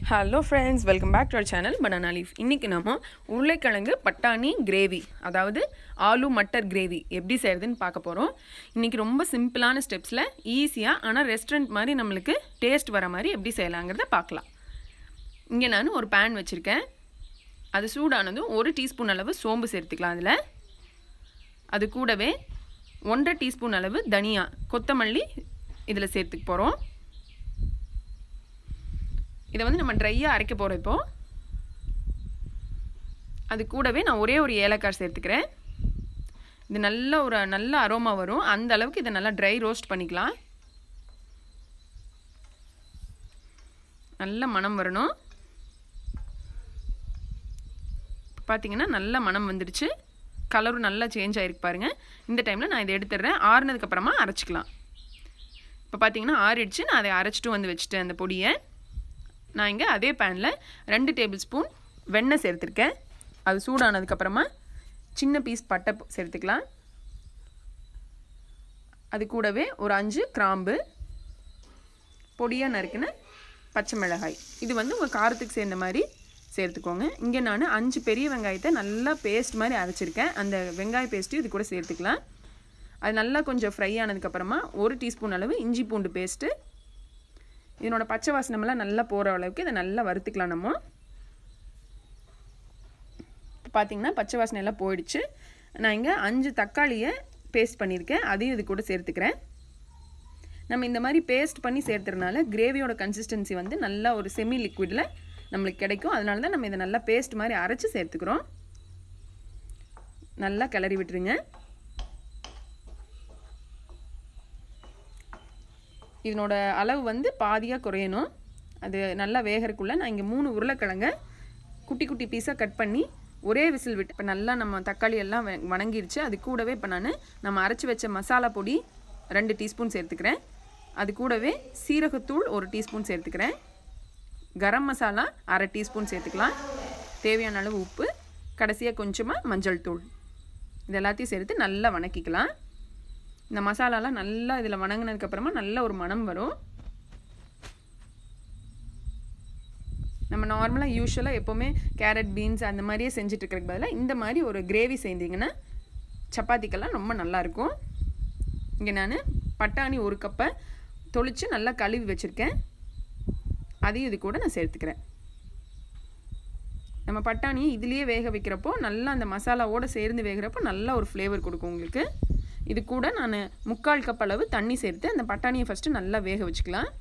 hello friends welcome back to our channel banana leaf இன்றைக்கி நம்ம உருளைக்கிழங்கு பட்டாணி கிரேவி அதாவது ஆலு மட்டர் கிரேவி எப்படி செய்கிறதுன்னு பார்க்க போகிறோம் இன்றைக்கி ரொம்ப சிம்பிளான ஸ்டெப்ஸில் ஈஸியாக ஆனால் ரெஸ்டாரண்ட் மாதிரி நம்மளுக்கு டேஸ்ட் வர மாதிரி எப்படி செய்யலாங்கிறத பார்க்கலாம் இங்கே நான் ஒரு பேன் வச்சுருக்கேன் அது சூடானதும் ஒரு டீஸ்பூன் அளவு சோம்பு சேர்த்துக்கலாம் அதில் அது கூடவே ஒன்றரை டீஸ்பூன் அளவு தனியா கொத்தமல்லி இதில் சேர்த்துக்க போகிறோம் இதை வந்து நம்ம ட்ரையாக அரைக்க போகிறோம் இப்போது அது கூடவே நான் ஒரே ஒரு ஏலக்காய் சேர்த்துக்கிறேன் இது நல்ல ஒரு நல்ல அரோமா வரும் அந்த அளவுக்கு இதை நல்லா ட்ரை ரோஸ்ட் பண்ணிக்கலாம் நல்ல மனம் வரணும் பார்த்தீங்கன்னா நல்ல மனம் வந்துடுச்சு கலரும் நல்லா சேஞ்ச் ஆகிருக்கு பாருங்கள் இந்த டைமில் நான் இதை எடுத்துடுறேன் ஆறுனதுக்கப்புறமா அரைச்சிக்கலாம் இப்போ பார்த்தீங்கன்னா ஆறிடுச்சு நான் அதை அரைச்சிட்டு வந்து வச்சுட்டேன் அந்த பொடியை நான் இங்கே அதே பேனில் ரெண்டு டேபிள் ஸ்பூன் வெண்ணெய் சேர்த்துருக்கேன் அது சூடானதுக்கப்புறமா சின்ன பீஸ் பட்டை சேர்த்துக்கலாம் அது கூடவே ஒரு அஞ்சு கிராம்பு பொடியாக நறுக்கின பச்சை மிளகாய் இது வந்து உங்கள் காரத்துக்கு சேர்ந்த மாதிரி சேர்த்துக்கோங்க இங்கே நான் அஞ்சு பெரிய வெங்காயத்தை நல்லா பேஸ்ட் மாதிரி அரைச்சிருக்கேன் அந்த வெங்காய பேஸ்ட்டும் இது கூட சேர்த்துக்கலாம் அது நல்லா கொஞ்சம் ஃப்ரை ஆனதுக்கப்புறமா ஒரு டீஸ்பூன் அளவு இஞ்சி பூண்டு பேஸ்ட்டு இதனோட பச்சை வாசனமெல்லாம் நல்லா போகிற அளவுக்கு இதை நல்லா வறுத்துக்கலாம் நம்ம இப்போ பார்த்தீங்கன்னா பச்சை வாசனை எல்லாம் போயிடுச்சு நான் இங்கே அஞ்சு தக்காளியை பேஸ்ட் பண்ணியிருக்கேன் அதையும் இது கூட சேர்த்துக்கிறேன் நம்ம இந்த மாதிரி பேஸ்ட் பண்ணி சேர்த்துறதுனால கிரேவியோட கன்சிஸ்டன்சி வந்து நல்லா ஒரு செமி லிக்விடில் நம்மளுக்கு கிடைக்கும் அதனால தான் நம்ம இதை நல்லா பேஸ்ட் மாதிரி அரைச்சி சேர்த்துக்கிறோம் நல்லா கிளறி விட்டுருங்க இதனோட அளவு வந்து பாதியாக குறையணும் அது நல்லா வேகறக்குள்ளே நான் இங்கே மூணு உருளைக்கிழங்க குட்டி குட்டி பீஸாக கட் பண்ணி ஒரே விசில் விட்டு இப்போ நல்லா நம்ம தக்காளி எல்லாம் வணங்கிருச்சு அது கூடவே இப்போ நான் நம்ம அரைச்சி வச்ச மசாலா பொடி ரெண்டு டீஸ்பூன் சேர்த்துக்கிறேன் அது கூடவே சீரகத்தூள் ஒரு டீஸ்பூன் சேர்த்துக்கிறேன் கரம் மசாலா அரை டீஸ்பூன் சேர்த்துக்கலாம் தேவையான அளவு உப்பு கடைசியாக கொஞ்சமாக மஞ்சள் தூள் இது எல்லாத்தையும் சேர்த்து நல்லா வணக்கிக்கலாம் இந்த மசாலாலாம் நல்லா இதில் வணங்கினதுக்கப்புறமா நல்ல ஒரு மணம் வரும் நம்ம நார்மலாக யூஸ்வலாக எப்போவுமே கேரட் பீன்ஸ் அந்த மாதிரியே செஞ்சுட்டு இருக்கிறதுக்கு பதிலாக இந்த மாதிரி ஒரு கிரேவி செஞ்சீங்கன்னா சப்பாத்திக்கெல்லாம் ரொம்ப நல்லாயிருக்கும் இங்கே நான் பட்டாணி ஒரு கப்பை தொளித்து நல்லா கழுவி வச்சுருக்கேன் அதையும் இது கூட நான் சேர்த்துக்கிறேன் நம்ம பட்டாணியை இதுலேயே வேக வைக்கிறப்போ நல்லா அந்த மசாலாவோடு சேர்ந்து வேகிறப்போ நல்லா ஒரு ஃப்ளேவர் கொடுக்கும் உங்களுக்கு இது கூட நான் முக்கால் கப் அளவு தண்ணி சேர்த்து அந்த பட்டாணியை ஃபஸ்ட்டு நல்லா வேக வச்சுக்கலாம்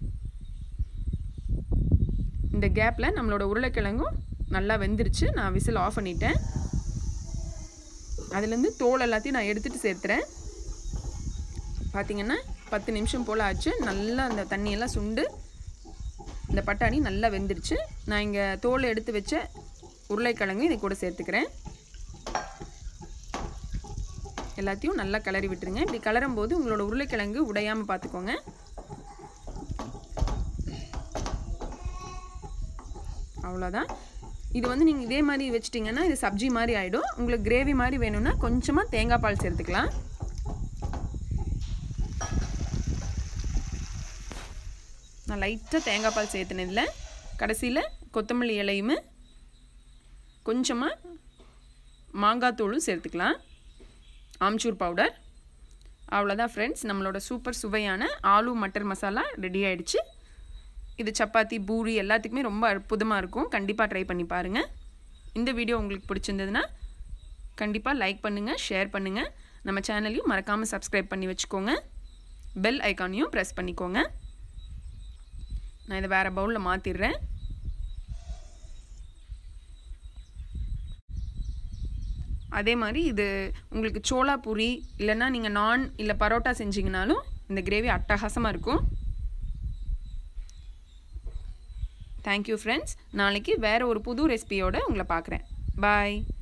இந்த கேப்பில் நம்மளோட உருளைக்கிழங்கும் நல்லா வெந்துருச்சு நான் விசில் ஆஃப் பண்ணிட்டேன் அதுலேருந்து தோல் எல்லாத்தையும் நான் எடுத்துகிட்டு சேர்த்துறேன் பார்த்திங்கன்னா பத்து நிமிஷம் போல் ஆச்சு நல்லா அந்த தண்ணியெல்லாம் சுண்டு இந்த பட்டாணி நல்லா வெந்துருச்சு நான் இங்கே தோல் எடுத்து வச்ச உருளைக்கிழங்கு இது கூட சேர்த்துக்கிறேன் எல்லாத்தையும் நல்லா கிளறி விட்டுருங்க இப்படி கிளறும் போது உங்களோட உருளைக்கிழங்கு உடையாமல் பார்த்துக்கோங்க அவ்வளோதான் இது வந்து நீங்கள் இதே மாதிரி வச்சிட்டிங்கன்னா இது சப்ஜி மாதிரி ஆகிடும் உங்களுக்கு கிரேவி மாதிரி வேணும்னா கொஞ்சமாக தேங்காய் பால் சேர்த்துக்கலாம் நான் லைட்டாக தேங்காய் பால் சேர்த்துனதில் கடைசியில் கொத்தமல்லி இலையுமே கொஞ்சமாக மாங்காய் தூளும் சேர்த்துக்கலாம் ஆம்ச்சூர் பவுடர் அவ்வளோதான் ஃப்ரெண்ட்ஸ் நம்மளோட சூப்பர் சுவையான ஆலு மட்டர் மசாலா ரெடி ஆகிடுச்சு இது சப்பாத்தி பூரி எல்லாத்துக்குமே ரொம்ப அற்புதமாக இருக்கும் கண்டிப்பாக ட்ரை பண்ணி பாருங்கள் இந்த வீடியோ உங்களுக்கு பிடிச்சிருந்ததுன்னா கண்டிப்பாக லைக் பண்ணுங்கள் ஷேர் பண்ணுங்கள் நம்ம சேனலையும் மறக்காமல் சப்ஸ்கிரைப் பண்ணி வச்சுக்கோங்க பெல் ஐக்கானையும் ப்ரெஸ் பண்ணிக்கோங்க நான் இதை வேறு பவுலில் மாற்றிடுறேன் அதே மாதிரி இது உங்களுக்கு சோளா பூரி இல்லைன்னா நீங்கள் நான் இல்லை பரோட்டா செஞ்சிங்கனாலும் இந்த கிரேவி அட்டகாசமாக இருக்கும் தேங்க்யூ ஃப்ரெண்ட்ஸ் நாளைக்கு வேறு ஒரு புது ரெசிபியோடு உங்களை பார்க்குறேன் பாய்